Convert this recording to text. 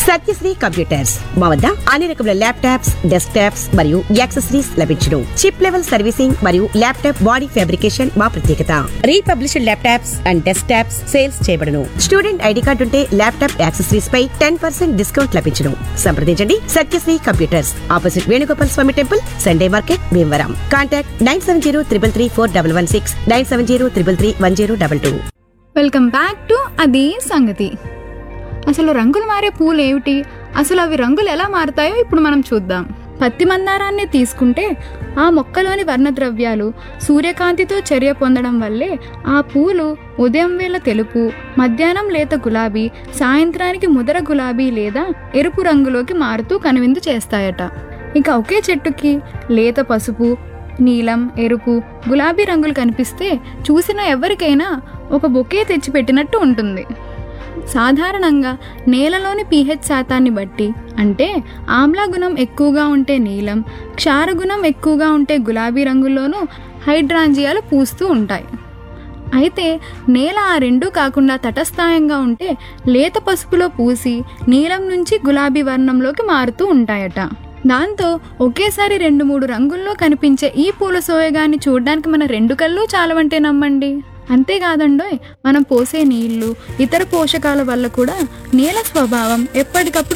Satyasri computers మా వద్ద అన్ని రకముల ల్యాప్టాప్స్ డెస్క్ టాప్స్ మరియు యాక్సెసరీస్ లభించును చిప్ లెవెల్ సర్వీసింగ్ మరియు ల్యాప్టాప్ బాడీ ఫ్యాబ్రికేషన్ మా ప్రత్యేకత republished laptops and desktops sales చేయబడును స్టూడెంట్ ఐడి కార్డు ఉంటే ల్యాప్టాప్ యాక్సెసరీస్ పై టెన్ పర్సెంట్ డిస్కౌంట్ లభించును సంప్రదించండి Satyasri computers opposite Venugopal Swamy temple Sunday market Bhimavaram contact nine seven zero triple three four double one six nine seven zero triple three one zero double two welcome back to అది సంగతి అసలు రంగులు మారే పూలు ఏమిటి అసలు అవి రంగులు ఎలా మారుతాయో ఇప్పుడు మనం చూద్దాం పత్తి మందారాన్ని తీసుకుంటే ఆ మొక్కలోని వర్ణద్రవ్యాలు సూర్యకాంతితో చర్య పొందడం వల్లే ఆ పూలు ఉదయం వేళ తెలుపు మధ్యాహ్నం లేత గులాబీ సాయంత్రానికి ముదర గులాబీ లేదా ఎరుపు రంగులోకి మారుతూ కనువిందు చేస్తాయట ఇక ఒకే చెట్టుకి లేత పసుపు నీలం ఎరుపు గులాబీ రంగులు కనిపిస్తే చూసిన ఎవరికైనా ఒక బొకే తెచ్చిపెట్టినట్టు ఉంటుంది సాధారణంగా నేలలోని పీహెచ్ శాతాన్ని బట్టి అంటే ఆమ్లగుణం ఎక్కువగా ఉంటే నీలం క్షారగుణం ఎక్కువగా ఉంటే గులాబీ రంగుల్లోనూ హైడ్రాంజియాలు పూస్తూ ఉంటాయి అయితే నేల ఆ రెండూ కాకుండా తటస్థాయంగా ఉంటే లేత పసుపులో పూసి నీలం నుంచి గులాబీ వర్ణంలోకి మారుతూ ఉంటాయట దాంతో ఒకేసారి రెండు మూడు రంగుల్లో కనిపించే ఈ పూల సోయగాన్ని చూడడానికి మన రెండు కళ్ళు చాలవంటే నమ్మండి అంతేకాదండోయ్ మనం పోసే నీళ్లు ఇతర పోషకాల వల్ల కూడా నేల స్వభావం ఎప్పటికప్పుడు